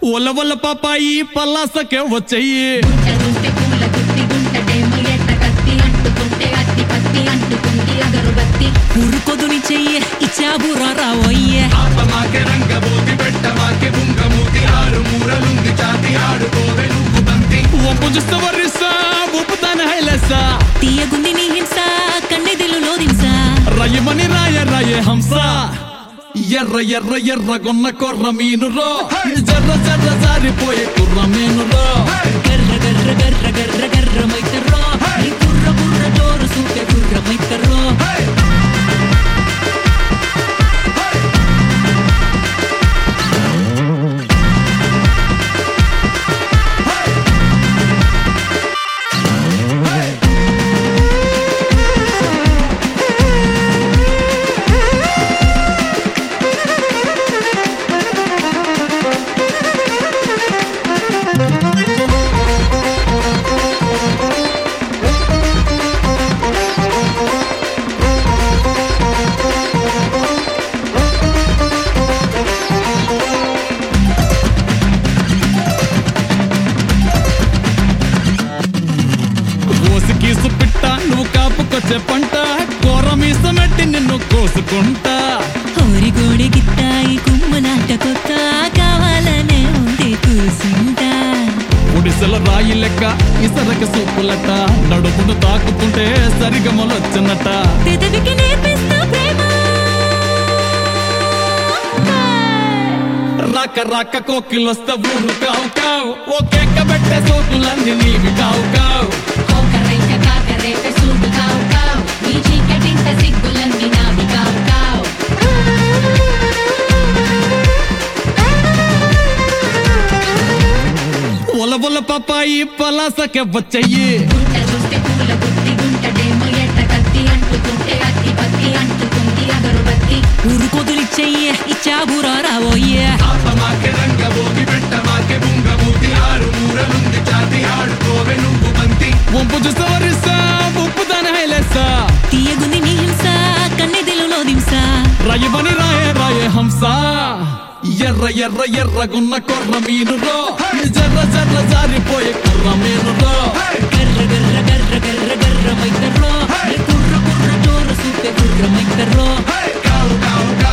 ఒల వల్ల పాపాయి పల్లాసకే వచ్చయ్యి గుంటె పూల గుత్తి గుంటటేమో ఎట్ట కత్తి అంటుకుంటే అత్తి పత్తి అంటుకుంది అగరుబత్తి ఉరుకొదుని చెయ్యి ఇచ్చాబు రావయ్యే ఒప్పు చూస్తే వర్రిస్తా ఉప్పుతానే హైలెస్సా తీయగుంది నీ హింస కన్నెదిలు లోదింస రయ్యమని రాయ రాయ హంస ఎర్ర ఎర్ర ఎర్రగొన్న కొర్ర మీనురో జర్ర జర్ర జారిపోయే కుర్ర మీనురో గర్ర గర్ర గర్ర గర్ర గర్ర మైతర్రో నీ కుర్ర కుర్ర జోరు సూటే కుర్ర మైతర్రో కోసి కీసు పిట్ట నువ్వు కాపుకొచ్చే పంట కూర మీసమెట్టి నిన్ను కోసుకుంటా హోరి గోడి గిత్తాయి కుమ్మనాట కొత్త కావాలనే ఉంది కూసుంటా ఒడిసెల రాయి లెక్క ఇసరక సూపులట నడుమును తాకుతుంటే సరిగమలొచ్చనట పెదవికి నేర్పిస్తా ప్రేమ రాక రాక కోకిలొస్తే ఊరు కావు కావు ఓ కేక పెట్టే సోకులన్నీ నీవి కావు కావు కోకరైక కాకరేక సూడు కావు కావు ఈ చీకటింత సిగ్గులన్నీ నావి కావు కావు ఒల ఒల పాపాయి పలాసకే వచ్చయ్యి గుంట చూస్తే పూల గుత్తి గుంటటేమో ఎట్ట కత్తి అంటుకుంటే అత్తి పత్తి అంటుకుంది అగరుబత్తి ఉరుకొదుని చెయ్యి ఇచ్చాబు రావయ్యే వంపు చూస్తే వరిస్తా ఉప్పు దాని హైలెస్సా తీయగుంది నీ హింస కన్నెదిలు లోదింస రయ్యమని రాయే రాయే హంస ఎర్ర ఎర్ర ఎర్రగున్న కొర్ర మీనురో జర్ర జర్ర జారిపోయే కుర్ర మీనురో గర్ర గర్ర గర్ర గర్ర గర్ర మైతర్రో నీ కుర్ర కుర్ర జోరు సూటే కుర్ర మైతర్రో కావు కావు కావు